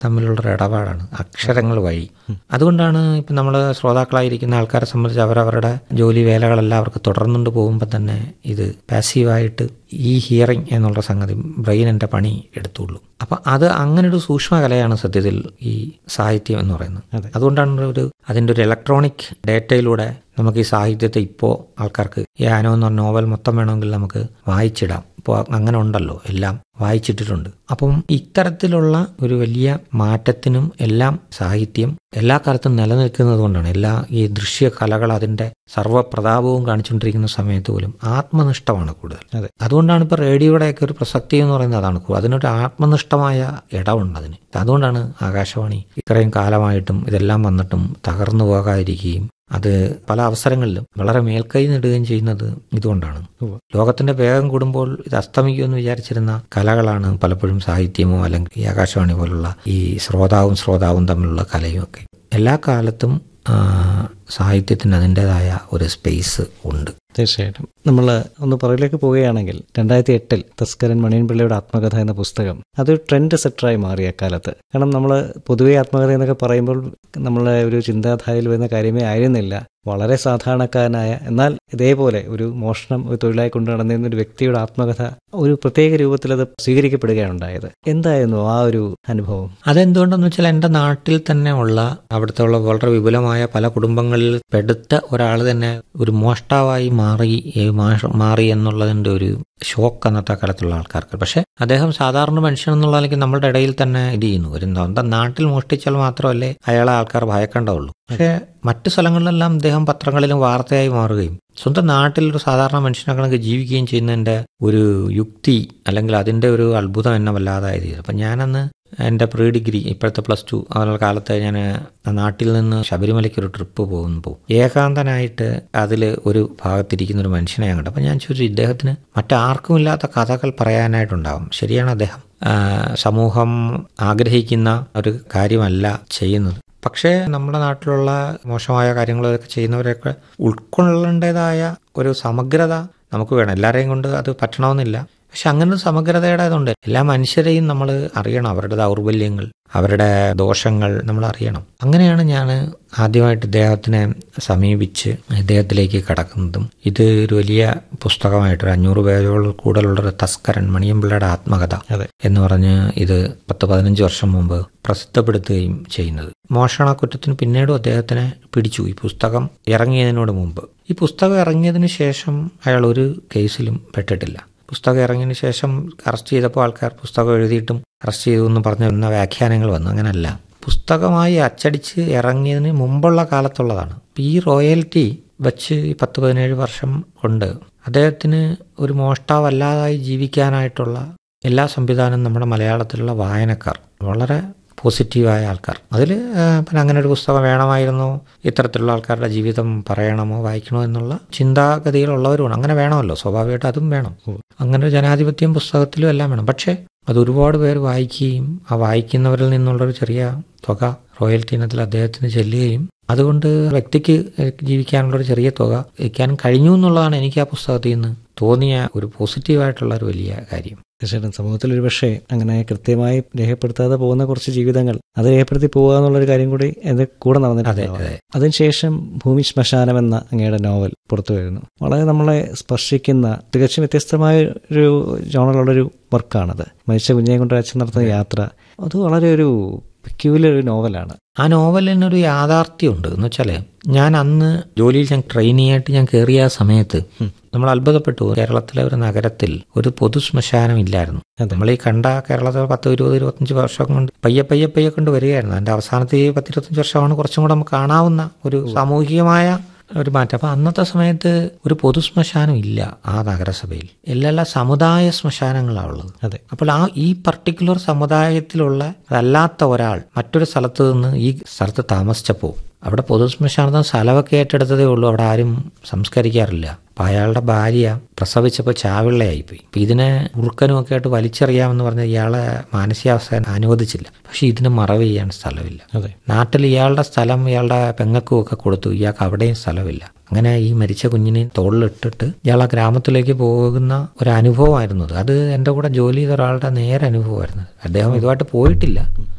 തമ്മിലുള്ളൊരു ഇടപാടാണ് അക്ഷരങ്ങൾ വഴി അതുകൊണ്ടാണ് ഇപ്പം നമ്മൾ ശ്രോതാക്കളായിരിക്കുന്ന ആൾക്കാരെ സംബന്ധിച്ച് അവരവരുടെ ജോലി വേലകളെല്ലാം അവർക്ക് തുടർന്നുകൊണ്ട് പോകുമ്പോൾ തന്നെ ഇത് പാസീവായിട്ട് ഈ ഹിയറിംഗ് എന്നുള്ള സംഗതി ബ്രെയിനിൻ്റെ പണി എടുത്തുള്ളൂ അപ്പം അത് അങ്ങനെ ഒരു സൂക്ഷ്മ കലയാണ് സത്യത്തിൽ ഈ സാഹിത്യം എന്ന് പറയുന്നത് അതുകൊണ്ടാണ് ഒരു അതിൻ്റെ ഒരു ഇലക്ട്രോണിക് ഡേറ്റയിലൂടെ നമുക്ക് ഈ സാഹിത്യത്തെ ഇപ്പോൾ ആൾക്കാർക്ക് ഈ ആനോ എന്ന് പറഞ്ഞ നോവൽ മൊത്തം വേണമെങ്കിൽ നമുക്ക് വായിച്ചിടാം ഇപ്പോൾ അങ്ങനെ ഉണ്ടല്ലോ എല്ലാം വായിച്ചിട്ടിട്ടുണ്ട് അപ്പം ഇത്തരത്തിലുള്ള ഒരു വലിയ മാറ്റത്തിനും എല്ലാം സാഹിത്യം എല്ലാ കാലത്തും നിലനിൽക്കുന്നത് കൊണ്ടാണ് എല്ലാ ഈ ദൃശ്യ കലകൾ അതിൻ്റെ സർവ്വപ്രതാപവും കാണിച്ചുകൊണ്ടിരിക്കുന്ന സമയത്ത് പോലും ആത്മനിഷ്ഠമാണ് കൂടുതൽ അതെ. അതുകൊണ്ടാണ് ഇപ്പോൾ റേഡിയോയുടെയൊക്കെ ഒരു പ്രസക്തി എന്ന് പറയുന്നത് അതാണ് കൂ- അതിനൊരു ആത്മനിഷ്ഠമായ ഇടമുണ്ട് അതിന് അതുകൊണ്ടാണ് ആകാശവാണി ഇത്രയും കാലമായിട്ടും ഇതെല്ലാം വന്നിട്ടും തകർന്നു പോകാതിരിക്കുകയും അത് പല അവസരങ്ങളിലും വളരെ മേൽക്കൈ നേടുകയും ചെയ്യുന്നത് ഇതുകൊണ്ടാണ് ഉവ്വ്. ലോകത്തിന്റെ വേഗം കൂടുമ്പോൾ ഇത് അസ്തമിക്കുമെന്ന് വിചാരിച്ചിരുന്ന കലകളാണ് പലപ്പോഴും സാഹിത്യമോ അല്ലെങ്കിൽ ഈ ആകാശവാണി പോലുള്ള ഈ ശ്രോതാവും ശ്രോതാവും തമ്മിലുള്ള കലയും ഒക്കെ എല്ലാ കാലത്തും ആ, സാഹിത്യത്തിന് അതിൻ്റെതായ ഒരു സ്പേസ് ഉണ്ട് തീർച്ചയായിട്ടും നമ്മൾ ഒന്ന് പുറകിലേക്ക് പോവുകയാണെങ്കിൽ രണ്ടായിരത്തി എട്ടിൽ തസ്കരൻ മണിയൻപിള്ളയുടെ ആത്മകഥ എന്ന പുസ്തകം അതൊരു ട്രെൻഡ് സെറ്ററായി മാറി അക്കാലത്ത് കാരണം നമ്മൾ പൊതുവെ ആത്മകഥ എന്നൊക്കെ പറയുമ്പോൾ നമ്മളെ ഒരു ചിന്താധാരയിൽ വരുന്ന കാര്യമേ ആയിരുന്നില്ല വളരെ സാധാരണക്കാരനായ എന്നാൽ ഇതേപോലെ ഒരു മോഷണം ഒരു തൊഴിലായി കൊണ്ടു നടന്നിരുന്ന ഒരു വ്യക്തിയുടെ ആത്മകഥ ഒരു പ്രത്യേക രൂപത്തിൽ അത് സ്വീകരിക്കപ്പെടുകയാണ് ഉണ്ടായത് എന്തായിരുന്നു ആ ഒരു അനുഭവം അതെന്തുകൊണ്ടെന്ന് വെച്ചാൽ എൻ്റെ നാട്ടിൽ തന്നെ ഉള്ള അവിടുത്തെ ഉള്ള വളരെ വിപുലമായ പല കുടുംബങ്ങളിൽ പെടുത്ത ഒരാൾ തന്നെ ഒരു മോഷ്ടാവായി മാറി ഏ, മാഷ- മാറി എന്നുള്ളതിൻ്റെ ഒരു ഷോക്ക് അന്നത്തെ കാലത്തുള്ള ആൾക്കാർക്ക് പക്ഷെ അദ്ദേഹം സാധാരണ മനുഷ്യൻ എന്നുള്ള നിലയ്ക്ക് നമ്മുടെ ഇടയിൽ തന്നെ ഇത് ചെയ്യുന്നു ഒരു സ്വന്തം നാട്ടിൽ മോഷ്ടിച്ചാൽ മാത്രമല്ലേ അയാളെ ആൾക്കാർ ഭയക്കേണ്ടതുള്ളൂ പക്ഷേ മറ്റു സ്ഥലങ്ങളിലെല്ലാം അദ്ദേഹം പത്രങ്ങളിലും വാർത്തയായി മാറുകയും സ്വന്തം നാട്ടിൽ ഒരു സാധാരണ മനുഷ്യനെ കണക്ക് ജീവിക്കുകയും ചെയ്യുന്നതിൻ്റെ ഒരു യുക്തി അല്ലെങ്കിൽ അതിൻ്റെ ഒരു അത്ഭുതം എന്നെ വല്ലാതായത് അപ്പം ഞാനന്ന് എൻ്റെ പ്രീ ഡിഗ്രി ഇപ്പോഴത്തെ പ്ലസ് ടു അതുള്ള കാലത്ത് ഞാൻ നാട്ടിൽ നിന്ന് ശബരിമലയ്ക്ക് ഒരു ട്രിപ്പ് പോകുമ്പോൾ ഏകാന്തനായിട്ട് അതിൽ ഒരു ഭാഗത്തിരിക്കുന്ന ഒരു മനുഷ്യനെ ഞാൻ കണ്ടു അപ്പം ഞാൻ ചോദിച്ചു ഇദ്ദേഹത്തിന് മറ്റാർക്കും ഇല്ലാത്ത കഥകൾ പറയാനായിട്ടുണ്ടാവും ശരിയാണ് അദ്ദേഹം ആ, സമൂഹം ആഗ്രഹിക്കുന്ന ഒരു കാര്യമല്ല ചെയ്യുന്നത് പക്ഷേ നമ്മുടെ നാട്ടിലുള്ള മോശമായ കാര്യങ്ങളൊക്കെ ചെയ്യുന്നവരെയൊക്കെ ഉൾക്കൊള്ളേണ്ടതായ ഒരു സമഗ്രത നമുക്ക് വേണം എല്ലാവരെയും കൊണ്ട് അത് പറ്റണമെന്നില്ല പക്ഷെ അങ്ങനെ ഒരു സമഗ്രതയുടെ ഇതുണ്ട് എല്ലാ മനുഷ്യരെയും നമ്മൾ അറിയണം അവരുടെ ദൗർബല്യങ്ങൾ അവരുടെ ദോഷങ്ങൾ നമ്മൾ അറിയണം അങ്ങനെയാണ് ഞാൻ ആദ്യമായിട്ട് ഇദ്ദേഹത്തിനെ സമീപിച്ച് ഇദ്ദേഹത്തിലേക്ക് കടക്കുന്നതും ഇത് ഒരു വലിയ പുസ്തകമായിട്ട് ഒരു അഞ്ഞൂറ് പേജോളം കൂടുതലുള്ളൊരു തസ്കരൻ മണിയമ്പിള്ളയുടെ ആത്മകഥ അതെ. എന്ന് പറഞ്ഞ് ഇത് പത്ത് പതിനഞ്ച് വർഷം മുമ്പ് പ്രസിദ്ധപ്പെടുത്തുകയും ചെയ്യുന്നത് മോഷണ കുറ്റത്തിന് പിന്നീടും അദ്ദേഹത്തിനെ പിടിച്ചു ഈ പുസ്തകം ഇറങ്ങിയതിനോട് മുമ്പ് ഈ പുസ്തകം ഇറങ്ങിയതിന് ശേഷം അയാൾ ഒരു കേസിലും പെട്ടിട്ടില്ല പുസ്തകം ഇറങ്ങിയതിന് ശേഷം അറസ്റ്റ് ചെയ്തപ്പോൾ ആൾക്കാർ പുസ്തകം എഴുതിയിട്ടും അറസ്റ്റ് ചെയ്തു എന്ന് പറഞ്ഞ എന്ന വ്യാഖ്യാനങ്ങൾ വന്നു അങ്ങനല്ല പുസ്തകമായി അച്ചടിച്ച് ഇറങ്ങിയതിന് മുമ്പുള്ള കാലത്തുള്ളതാണ് ഇപ്പം ഈ റോയൽറ്റി വെച്ച് ഈ പത്ത് പതിനേഴ് വർഷം കൊണ്ട് അദ്ദേഹത്തിന് ഒരു മോഷ്ടാവല്ലാതായി ജീവിക്കാനായിട്ടുള്ള എല്ലാ സംവിധാനവും നമ്മുടെ മലയാളത്തിലുള്ള വായനക്കാർ വളരെ പോസിറ്റീവായ ആൾക്കാർ അതിൽ പിന്നെ അങ്ങനെ ഒരു പുസ്തകം വേണമായിരുന്നു ഇത്തരത്തിലുള്ള ആൾക്കാരുടെ ജീവിതം പറയണമോ വായിക്കണോ എന്നുള്ള ചിന്താഗതികളുള്ളവരുമാണ് അങ്ങനെ വേണമല്ലോ സ്വാഭാവികമായിട്ട് അതും വേണം അങ്ങനെ ഒരു ജനാധിപത്യം പുസ്തകത്തിലും എല്ലാം വേണം പക്ഷേ അത് ഒരുപാട് പേര് വായിക്കുകയും ആ വായിക്കുന്നവരിൽ നിന്നുള്ളൊരു ചെറിയ തുക റോയൽറ്റി ഇനത്തിൽ അദ്ദേഹത്തിന് ചെല്ലുകയും അതുകൊണ്ട് വ്യക്തിക്ക് ജീവിക്കാനുള്ളൊരു ചെറിയ തുക വയ്ക്കാനും കഴിഞ്ഞു എന്നുള്ളതാണ് എനിക്ക് ആ പുസ്തകത്തിൽ നിന്ന് തോന്നിയ ഒരു പോസിറ്റീവായിട്ടുള്ള ഒരു വലിയ കാര്യം തീർച്ചയായിട്ടും സമൂഹത്തിൽ ഒരു പക്ഷേ അങ്ങനെ കൃത്യമായി രേഖപ്പെടുത്താതെ പോകുന്ന കുറച്ച് ജീവിതങ്ങൾ അത് രേഖപ്പെടുത്തി പോകുക എന്നുള്ളൊരു കാര്യം കൂടി എന്റെ കൂടെ അതെ നടന്നിട്ടുണ്ട് അതെ അതിനുശേഷം ഭൂമി ശ്മശാനം എന്ന അങ്ങയുടെ നോവൽ പുറത്തു വരുന്നു വളരെ നമ്മളെ സ്പർശിക്കുന്ന തികച്ചും വ്യത്യസ്തമായ ഒരു ജോണലുള്ളൊരു വർക്കാണത് മരിച്ച കുഞ്ഞിനെ കൊണ്ട് അച്ഛൻ നടത്തുന്ന യാത്ര അത് വളരെ ഒരു പെക്യൂലർ ഒരു നോവലാണ് ആ നോവലിനൊരു യാഥാർത്ഥ്യമുണ്ട് എന്ന് വെച്ചാൽ ഞാൻ അന്ന് ജോലിയിൽ ഞാൻ ട്രെയിനിയായിട്ട് ഞാൻ കയറിയ ആ സമയത്ത് നമ്മൾ അത്ഭുതപ്പെട്ടു കേരളത്തിലെ ഒരു നഗരത്തിൽ ഒരു പൊതു ശ്മശാനം ഇല്ലായിരുന്നു അതെ. നമ്മൾ ഈ കണ്ട കേരളത്തിൽ പത്ത് ഇരുപത് ഇരുപത്തഞ്ച് വർഷം കൊണ്ട് പയ്യെ പയ്യെ പയ്യെ കൊണ്ട് വരികയായിരുന്നു അതിന്റെ അവസാനത്തെ ഈ പത്ത് ഇരുപത്തഞ്ച് വർഷമാണ് കുറച്ചും കൂടെ നമുക്ക് കാണാവുന്ന ഒരു സാമൂഹികമായ ഒരു മാറ്റം അപ്പൊ അന്നത്തെ സമയത്ത് ഒരു പൊതു ശ്മശാനം ഇല്ല ആ നഗരസഭയിൽ എല്ലാ സമുദായ ശ്മശാനങ്ങളാണ് ഉള്ളത് അതെ അപ്പോൾ ആ ഈ പർട്ടിക്കുലർ സമുദായത്തിലുള്ള അതല്ലാത്ത ഒരാൾ മറ്റൊരു സ്ഥലത്ത് നിന്ന് ഈ സ്ഥലത്ത് താമസിച്ചപ്പോൾ അവിടെ പൊതുശ്മശാനത്തിന് സ്ഥലമൊക്കെ ഏറ്റെടുത്തതേ ഉള്ളൂ അവിടെ ആരും സംസ്കരിക്കാറില്ല അപ്പം അയാളുടെ ഭാര്യ പ്രസവിച്ചപ്പോൾ ചാവിള്ളയായിപ്പോയി അപ്പം ഇതിനെ ഉറുക്കനും ഒക്കെ ആയിട്ട് വലിച്ചെറിയാമെന്ന് പറഞ്ഞ ഇയാളെ മാനസികാവസ്ഥ അനുവദിച്ചില്ല പക്ഷെ ഇതിന് മറവ് ചെയ്യാൻ സ്ഥലമില്ല അതെ നാട്ടിൽ ഇയാളുടെ സ്ഥലം ഇയാളുടെ പെങ്ങൾക്കും ഒക്കെ കൊടുത്തു ഇയാൾക്ക് അവിടെയും സ്ഥലമില്ല അങ്ങനെ ഈ മരിച്ച കുഞ്ഞിനെ തോളിലിട്ടിട്ട് ഇയാൾ ആ ഗ്രാമത്തിലേക്ക് പോകുന്ന ഒരു അനുഭവമായിരുന്നു അത് അത് എൻ്റെ കൂടെ ജോലി ചെയ്ത ഒരാളുടെ നേരെ അനുഭവമായിരുന്നു അദ്ദേഹം ഇതുമായിട്ട് പോയിട്ടില്ല